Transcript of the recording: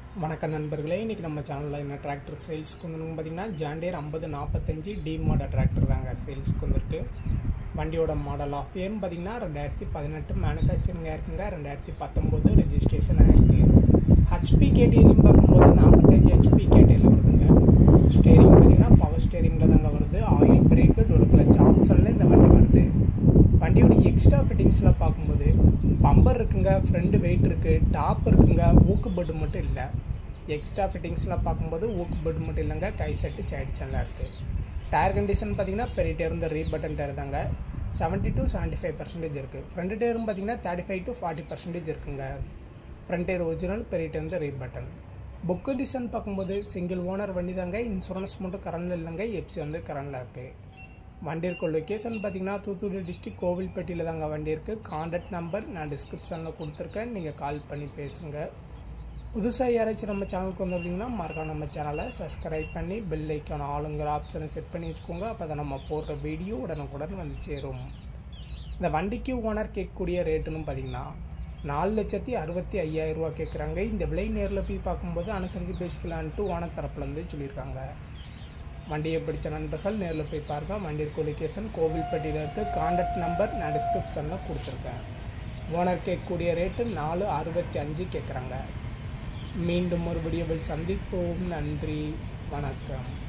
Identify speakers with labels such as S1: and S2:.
S1: வணக்கம் நண்பர்களே இன்றைக்கி நம்ம சேனலில் என்ன டிராக்டர் சேல்ஸ்க்கு வந்துன்னு பார்த்தீங்கன்னா ஜாண்டியர் ஐம்பது நாற்பத்தஞ்சு டி மாடல் டிராக்டர் தாங்க சேல்ஸ்க்கு வந்துருக்கு வண்டியோட மாடல் ஆஃப் இயர்னு பார்த்தீங்கன்னா ரெண்டாயிரத்தி பதினெட்டு மேனுஃபேக்சரிங்காக இருக்குங்க ரெண்டாயிரத்தி பத்தொம்போது ரெஜிஸ்ட்ரேஷன் ஆகிருக்கு ஹெச்பி கேட்டீரின்னு பார்க்கும்போது நாற்பத்தஞ்சு ஹெச்பி கேட்டரியில் வருதுங்க ஸ்டேரிங் பார்த்தீங்கன்னா பவர் ஸ்டேரிங்கில் தாங்க வருது ஆயில் பிரேக்கு டொரு கிளச் ஆப்ஷனில் இந்த வண்டி வருது வண்டியோட எக்ஸ்ட்ரா ஃபிட்டிங்ஸில் பார்க்கும்போது பம்பர் இருக்குங்க ஃப்ரண்ட் வெயிட் இருக்குது டாப் இருக்குங்க ஊக்கு பெட்டு மட்டும் இல்லை எக்ஸ்ட்ரா ஃபிட்டிங்ஸில் பார்க்கும்போது ஊக்கு பெட்டு மட்டும் இல்லைங்க கை செட்டு சைடு சேனலாக இருக்குது டயர் கண்டிஷன் பார்த்தீங்கன்னா பெரிய டயர் இந்த ரீ பட்டன் டயர் தாங்க seventy to seventy five percentage இருக்குது ஃப்ரண்ட் டயரும் பார்த்தீங்கன்னா thirty five to forty percentage இருக்குங்க ஃப்ரண்ட் டயர் ஒரிஜினல் பெரிய டயர் இந்த ரீ பட்டன் புக் கண்டிஷன் பார்க்கும்போது சிங்கிள் ஓனர் வண்டி தாங்க இன்சூரன்ஸ் மட்டும் கரண்டில் இல்லைங்க எப்சி வந்து கரண்டில் இருக்குது வண்டி இருக்க லொக்கேஷன் பார்த்தீங்கன்னா தூத்துக்குடி டிஸ்ட்ரிக் கோவில்பட்டியில் தாங்க வண்டி இருக்குது கான்டாக்ட் நம்பர் நான் டிஸ்கிரிப்ஷனில் கொடுத்துருக்கேன் நீங்கள் கால் பண்ணி பேசுங்க புதுசாக யாராச்சும் நம்ம சேனலுக்கு வந்திருந்தீங்கன்னா மறக்காம நம்ம சேனலை சப்ஸ்கிரைப் பண்ணி பெல் ஐக்கான ஆளுங்கிற ஆப்ஷனை செட் பண்ணி வச்சுக்கோங்க அப்போ தான் நம்ம போடுற வீடியோ உடனுக்குடன் வந்து சேரும் இந்த வண்டிக்கு ஓனர் கேட்கக்கூடிய ரேட்டுன்னு பார்த்தீங்கன்னா நாலு லட்சத்தி அறுபத்தி ஐயாயிரரூவா கேட்குறாங்க இந்த விலை நேரில் போய் பார்க்கும்போது அனுசரித்து பேசிக்கலான்ட்டு ஓனர் தரப்புலேருந்து சொல்லியிருக்காங்க வண்டியை பிடிச்ச நண்பர்கள் நேரில் போய் பாருங்கள் வண்டி இருக்க லொக்கேஷன் கோவில்பட்டியில் இருக்க கான்டாக்ட் நம்பர் நான் டிஸ்கிரிப்ஷனில் கொடுத்துருக்கேன் ஓனர் கேட்கக்கூடிய ரேட்டு நாலு அறுபத்தி அஞ்சு கேட்குறாங்க மீண்டும் ஒரு வீடியோவில் சந்திப்போம் நன்றி வணக்கம்